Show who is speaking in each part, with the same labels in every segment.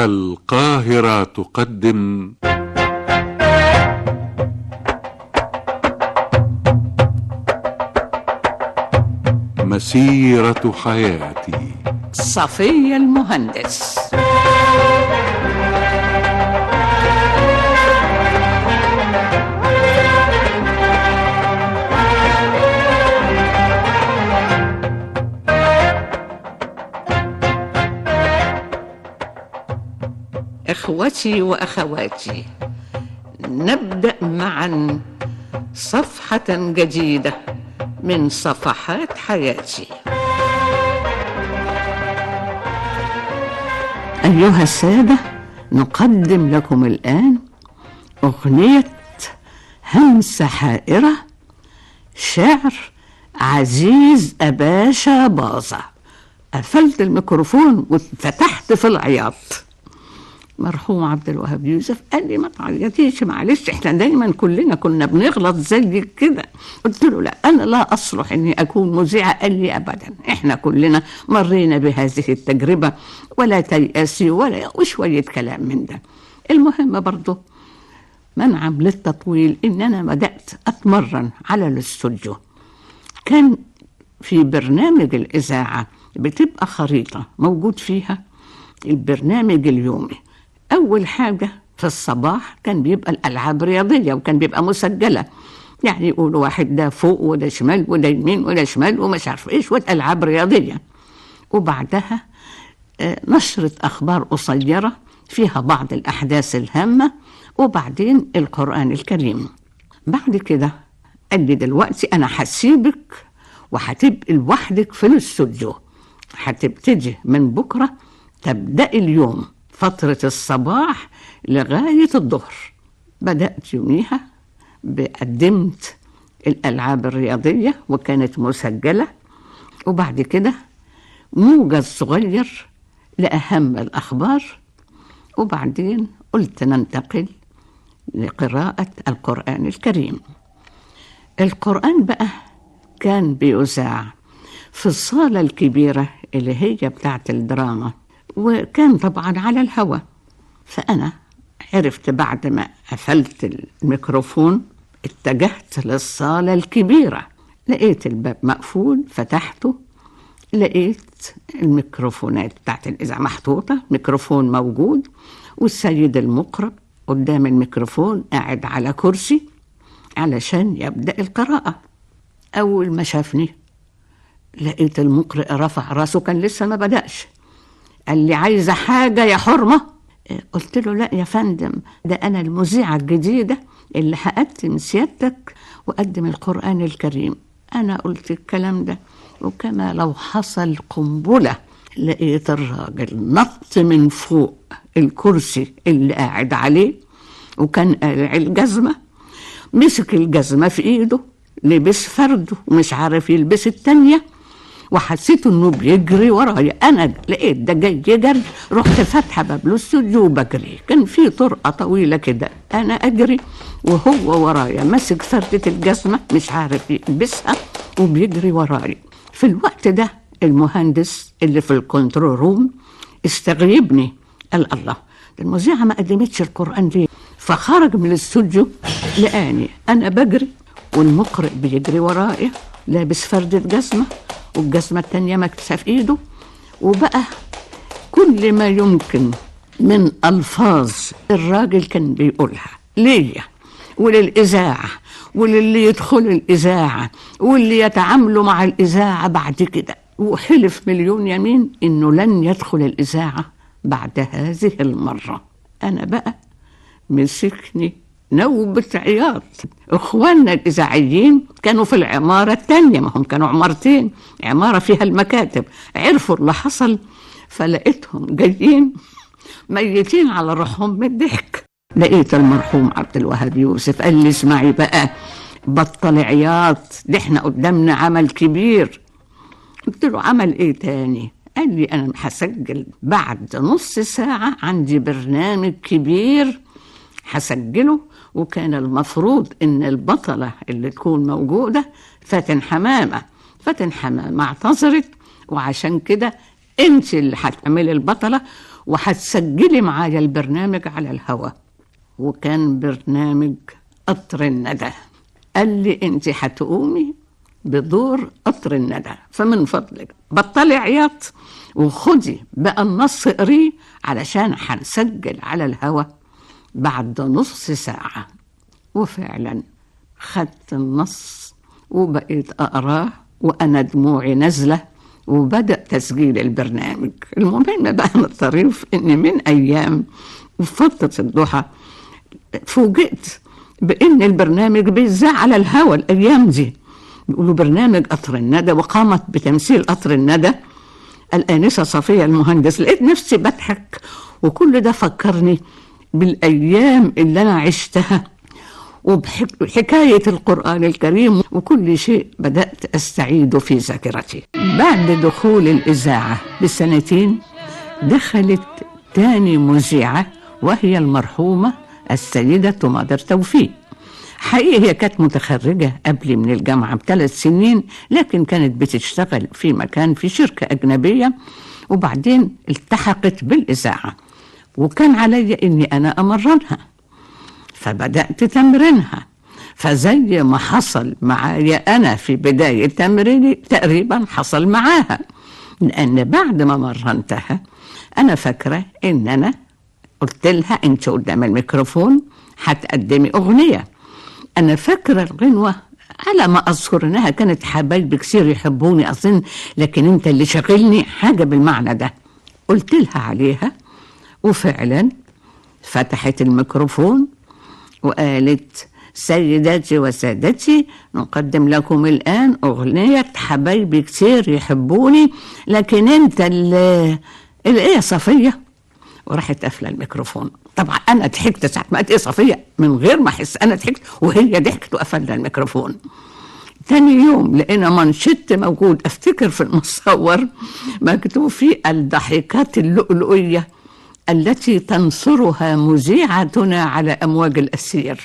Speaker 1: القاهرة تقدم مسيرة حياتي
Speaker 2: صفية المهندس اخوتي واخواتي نبدا معا صفحه جديده من صفحات حياتي ايها الساده نقدم لكم الان اغنيه همسه حائره شعر عزيز اباشا باظه قفلت الميكروفون واتفتحت في العياط مرحوم عبد الوهاب يوسف قال لي ما تعيطيش معلش احنا دايما كلنا كنا بنغلط زي كده قلت له لا انا لا اصلح اني اكون مذيعه قال لي ابدا احنا كلنا مرينا بهذه التجربه ولا تيأسي ولا وشويه كلام من ده المهم برضه منعا للتطويل ان انا بدات اتمرن على الاستوديو كان في برنامج الاذاعه بتبقى خريطه موجود فيها البرنامج اليومي أول حاجة في الصباح كان بيبقى الألعاب رياضية وكان بيبقى مسجلة يعني يقولوا واحد ده فوق وده شمال وده يمين وده شمال ومش عارف ايش والألعاب رياضية وبعدها آه، نشرة أخبار قصيرة فيها بعض الأحداث الهامة وبعدين القرآن الكريم بعد كده قال لي دلوقتي أنا هسيبك وهتبقي لوحدك في الاستوديو هتبتدي من بكرة تبدأ اليوم فترة الصباح لغاية الظهر بدأت يوميها بقدمت الألعاب الرياضية وكانت مسجلة وبعد كده موجز صغير لأهم الأخبار وبعدين قلت ننتقل لقراءة القرآن الكريم القرآن بقى كان بيذاع في الصالة الكبيرة اللي هي بتاعت الدراما وكان طبعا على الهواء فأنا عرفت بعد ما قفلت الميكروفون اتجهت للصالة الكبيرة لقيت الباب مقفول فتحته لقيت الميكروفونات بتاعت الإذاعة محطوطة ميكروفون موجود والسيد المقرب قدام الميكروفون قاعد على كرسي علشان يبدأ القراءة أول ما شافني لقيت المقرئ رفع راسه كان لسه ما بدأش قال لي عايزة حاجة يا حرمة قلت له لا يا فندم ده أنا المذيعة الجديدة اللي هقدم سيادتك وأقدم القرآن الكريم أنا قلت الكلام ده وكما لو حصل قنبلة لقيت الراجل نط من فوق الكرسي اللي قاعد عليه وكان قالع الجزمة مسك الجزمة في إيده لبس فرده ومش عارف يلبس التانية وحسيت انه بيجري ورايا انا لقيت ده جاي يجري رحت فاتحه باب الاستوديو وبجري كان في طرقه طويله كده انا اجري وهو ورايا ماسك فردة الجزمه مش عارف يلبسها وبيجري ورايا في الوقت ده المهندس اللي في الكنترول روم استغيبني قال الله ده المذيعه ما قدمتش القران ليه فخرج من الاستوديو لقاني انا بجري والمقرئ بيجري ورايا لابس فردة جزمة والجزمة التانية مكتسة في ايده وبقى كل ما يمكن من ألفاظ الراجل كان بيقولها ليا وللإذاعة وللي يدخلوا الإذاعة واللي يتعاملوا مع الإذاعة بعد كده وحلف مليون يمين إنه لن يدخل الإذاعة بعد هذه المرة أنا بقى مسكني نوبة عياط اخواننا الاذاعيين كانوا في العمارة التانية ما هم كانوا عمارتين عمارة فيها المكاتب عرفوا اللي حصل فلقيتهم جايين ميتين على روحهم من الضحك لقيت المرحوم عبد الوهاب يوسف قال لي اسمعي بقى بطل عياط ده احنا قدامنا عمل كبير قلت له عمل ايه تاني قال لي انا هسجل بعد نص ساعة عندي برنامج كبير هسجله وكان المفروض ان البطلة اللي تكون موجودة فاتن حمامة فاتن حمامة اعتذرت وعشان كده انت اللي هتعملي البطلة وهتسجلي معايا البرنامج على الهوا وكان برنامج قطر الندى قال لي انت هتقومي بدور قطر الندى فمن فضلك بطلي عياط وخدي بقى النص اقريه علشان هنسجل على الهوا بعد نص ساعة وفعلا خدت النص وبقيت أقراه وأنا دموعي نازلة وبدأ تسجيل البرنامج المهم بقى من الطريف إن من أيام وفي فترة الضحى فوجئت بإن البرنامج بيذاع على الهوا الأيام دي بيقولوا برنامج قطر الندى وقامت بتمثيل قطر الندى الآنسة صفية المهندس لقيت نفسي بضحك وكل ده فكرني بالأيام اللي أنا عشتها وبحكاية القرآن الكريم وكل شيء بدأت أستعيده في ذاكرتي بعد دخول الإذاعة بسنتين دخلت تاني مذيعة وهي المرحومة السيدة مادر توفيق حقيقي هي كانت متخرجة قبلي من الجامعة بثلاث سنين لكن كانت بتشتغل في مكان في شركة أجنبية وبعدين التحقت بالإذاعة وكان علي إني أنا أمرنها فبدأت تمرينها فزي ما حصل معايا أنا في بداية تمريني تقريبا حصل معاها لأن بعد ما مرنتها أنا فاكرة إن أنا قلت لها أنت قدام الميكروفون هتقدمي أغنية أنا فاكرة الغنوة على ما أذكر إنها كانت حبايبي كثير يحبوني أظن لكن أنت اللي شاغلني حاجة بالمعنى ده قلت لها عليها وفعلا فتحت الميكروفون وقالت سيداتي وسادتي نقدم لكم الآن أغنية حبايبي كتير يحبوني لكن أنت اللي الإيه يا صفية وراحت قافلة الميكروفون طبعا أنا ضحكت ساعة ما قالت إيه صفية من غير ما أحس أنا ضحكت وهي ضحكت وقفلنا الميكروفون تاني يوم لقينا منشط موجود افتكر في المصور مكتوب فيه الضحكات اللؤلؤيه التي تنصرها مذيعتنا على امواج الاسير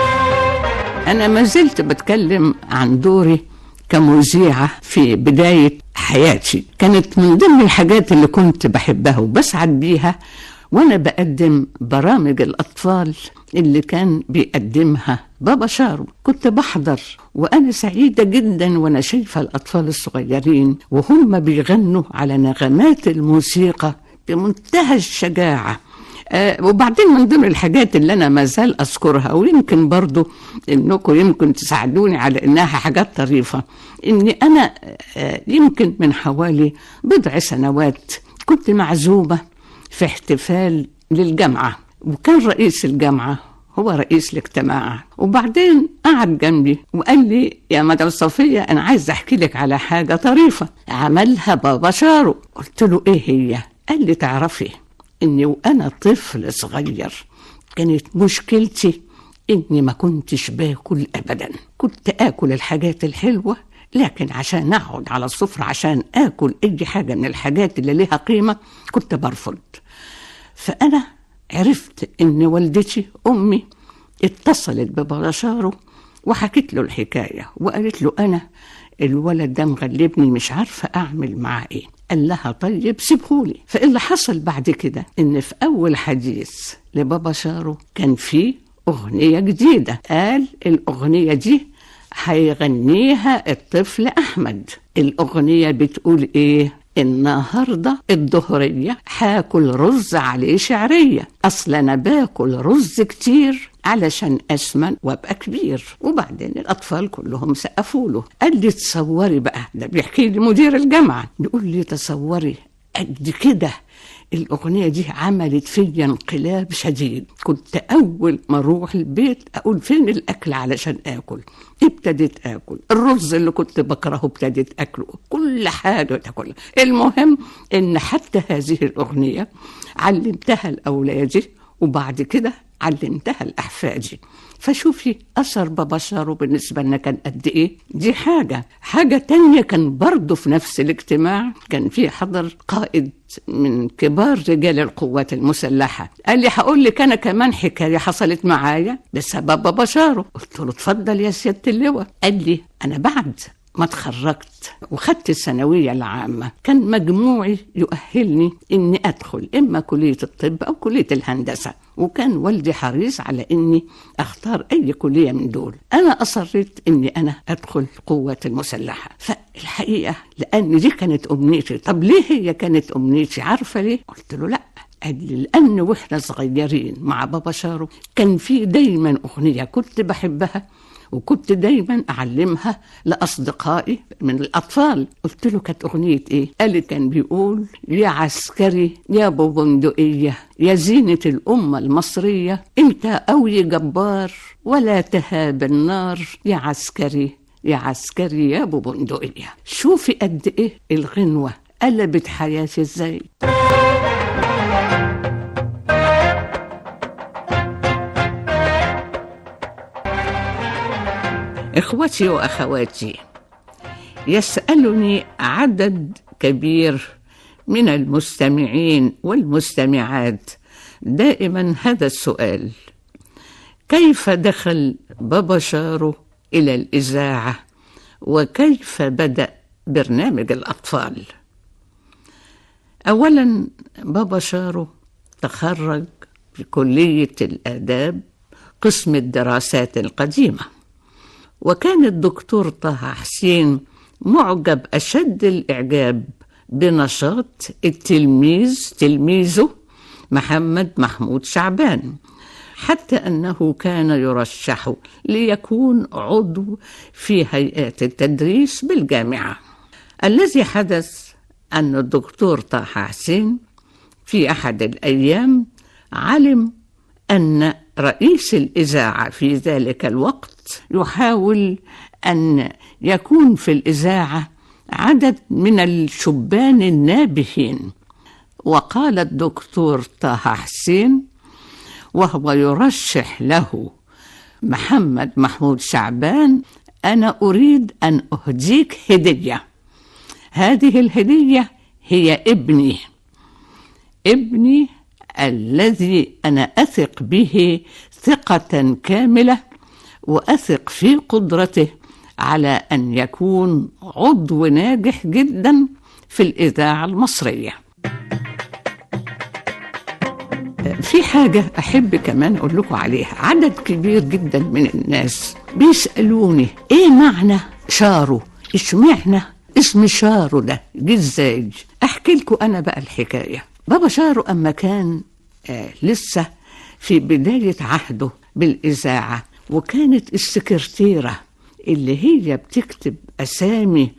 Speaker 2: انا ما زلت بتكلم عن دوري كمذيعه في بدايه حياتي كانت من ضمن الحاجات اللي كنت بحبها وبسعد بيها وانا بقدم برامج الاطفال اللي كان بيقدمها بابا شارو كنت بحضر وانا سعيده جدا وانا شايفه الاطفال الصغيرين وهم بيغنوا على نغمات الموسيقى بمنتهى الشجاعه آه وبعدين من ضمن الحاجات اللي انا ما زال اذكرها ويمكن برضو انكم يمكن تساعدوني على انها حاجات طريفه اني انا آه يمكن من حوالي بضع سنوات كنت معزومه في احتفال للجامعه وكان رئيس الجامعه هو رئيس الاجتماع وبعدين قعد جنبي وقال لي يا مدام صفية أنا عايز أحكي لك على حاجة طريفة عملها بابا شارو قلت له إيه هي قال لي تعرفي إني وأنا طفل صغير كانت مشكلتي إني ما كنتش باكل أبدا كنت آكل الحاجات الحلوة لكن عشان أقعد على السفرة عشان آكل أي حاجة من الحاجات اللي ليها قيمة كنت برفض فأنا عرفت إن والدتي أمي اتصلت ببرشاره وحكيت له الحكاية وقالت له أنا الولد ده مغلبني مش عارفة أعمل معاه إيه قال لها طيب سيبهولي فاللي حصل بعد كده إن في أول حديث لبابا شارو كان فيه أغنية جديدة قال الأغنية دي هيغنيها الطفل أحمد الأغنية بتقول إيه النهاردة الظهرية هاكل رز عليه شعرية أصل أنا باكل رز كتير علشان أسمن وأبقى كبير وبعدين الأطفال كلهم سقفوا له قال لي تصوري بقى ده بيحكي لي مدير الجامعة بيقول لي تصوري قد كده الأغنية دي عملت فيا انقلاب شديد كنت أول ما أروح البيت أقول فين الأكل علشان آكل ابتديت آكل الرز اللي كنت بكرهه ابتديت أكله كل حاجة تاكلها المهم إن حتى هذه الأغنية علمتها لأولادي وبعد كده علمتها لأحفادي فشوفي أثر بابا شارو بالنسبة لنا كان قد إيه دي حاجة حاجة تانية كان برضه في نفس الاجتماع كان في حضر قائد من كبار رجال القوات المسلحة قال لي هقول لك أنا كمان حكاية حصلت معايا بسبب بابا شارو قلت له اتفضل يا سيادة اللواء قال لي أنا بعد ما اتخرجت وخدت الثانوية العامة كان مجموعي يؤهلني إني أدخل إما كلية الطب أو كلية الهندسة وكان والدي حريص على إني أختار أي كلية من دول أنا أصريت إني أنا أدخل القوات المسلحة فالحقيقة لأن دي كانت أمنيتي طب ليه هي كانت أمنيتي عارفة ليه؟ قلت له لأ قال لي لأن وإحنا صغيرين مع بابا شارو كان في دايما أغنية كنت بحبها وكنت دايما أعلمها لأصدقائي من الأطفال قلت له كانت أغنية إيه؟ قال لي كان بيقول يا عسكري يا أبو بندقية يا زينة الأمة المصرية أنت قوي جبار ولا تهاب النار يا عسكري يا عسكري يا أبو بندقية شوفي قد إيه الغنوة قلبت حياتي إزاي إخوتي وأخواتي يسألني عدد كبير من المستمعين والمستمعات دائما هذا السؤال كيف دخل بابا شارو إلى الإذاعة وكيف بدأ برنامج الأطفال أولا بابا شارو تخرج في كلية الآداب قسم الدراسات القديمه وكان الدكتور طه حسين معجب أشد الإعجاب بنشاط التلميذ تلميذه محمد محمود شعبان حتى أنه كان يرشح ليكون عضو في هيئات التدريس بالجامعة الذي حدث أن الدكتور طه حسين في أحد الأيام علم أن رئيس الإذاعة في ذلك الوقت يحاول أن يكون في الإذاعة عدد من الشبان النابهين وقال الدكتور طه حسين وهو يرشح له محمد محمود شعبان أنا أريد أن أهديك هدية هذه الهدية هي ابني ابني الذي أنا أثق به ثقة كاملة وأثق في قدرته على أن يكون عضو ناجح جدا في الإذاعة المصرية في حاجة أحب كمان أقول لكم عليها عدد كبير جدا من الناس بيسألوني إيه معنى شارو اشمعنى اسم شارو ده جه ازاي احكي لكم انا بقى الحكايه بابا شارو اما كان آه لسه في بدايه عهده بالاذاعه وكانت السكرتيره اللي هي بتكتب اسامي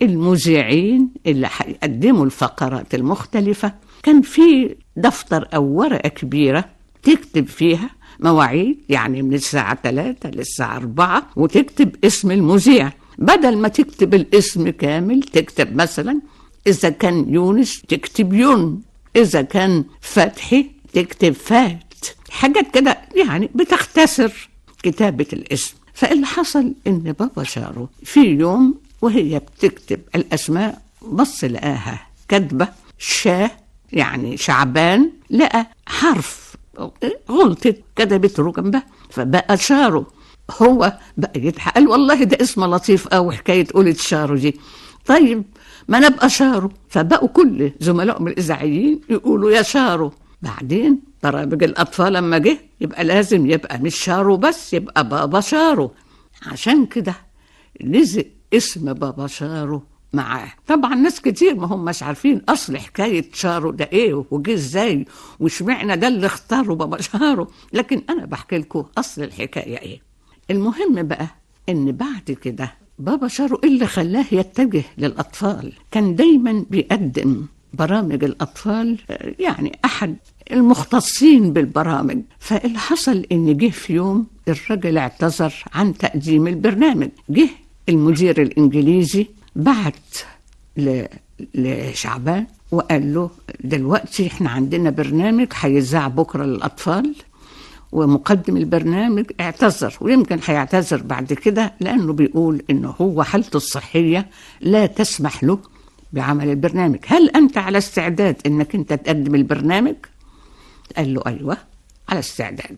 Speaker 2: المذيعين اللي هيقدموا الفقرات المختلفه كان في دفتر او ورقه كبيره تكتب فيها مواعيد يعني من الساعة 3 للساعة 4 وتكتب اسم المذيع بدل ما تكتب الاسم كامل تكتب مثلا إذا كان يونس تكتب يون إذا كان فتحي تكتب فات حاجات كده يعني بتختصر كتابة الاسم فاللي حصل إن بابا شارو في يوم وهي بتكتب الأسماء بص لقاها كاتبة شاه يعني شعبان لقى حرف غلطت كتبت له جنبها فبقى شارو هو بقى يضحك قال والله ده اسم لطيف قوي حكايه قولة شارو دي طيب ما انا ابقى شارو فبقوا كل زملائهم الاذاعيين يقولوا يا شارو بعدين برامج الاطفال لما جه يبقى لازم يبقى مش شارو بس يبقى بابا شارو عشان كده لزق اسم بابا شارو معاه طبعا ناس كتير ما هم مش عارفين اصل حكايه شارو ده ايه وجه ازاي واشمعنى ده اللي اختاره بابا شارو لكن انا بحكي لكم اصل الحكايه ايه المهم بقى ان بعد كده بابا شارو اللي خلاه يتجه للاطفال كان دايما بيقدم برامج الاطفال يعني احد المختصين بالبرامج فاللي حصل ان جه في يوم الرجل اعتذر عن تقديم البرنامج جه المدير الانجليزي بعت ل... لشعبان وقال له دلوقتي احنا عندنا برنامج هيذاع بكره للاطفال ومقدم البرنامج اعتذر ويمكن هيعتذر بعد كده لانه بيقول انه هو حالته الصحيه لا تسمح له بعمل البرنامج هل انت على استعداد انك انت تقدم البرنامج قال له ايوه على استعداد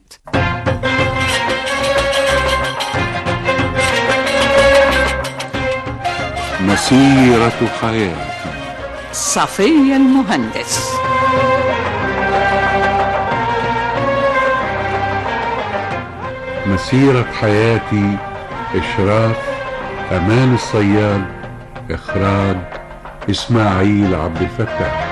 Speaker 1: مسيرة حياتي
Speaker 2: صفية المهندس
Speaker 1: مسيرة حياتي إشراف أمان الصياد إخراج إسماعيل عبد الفتاح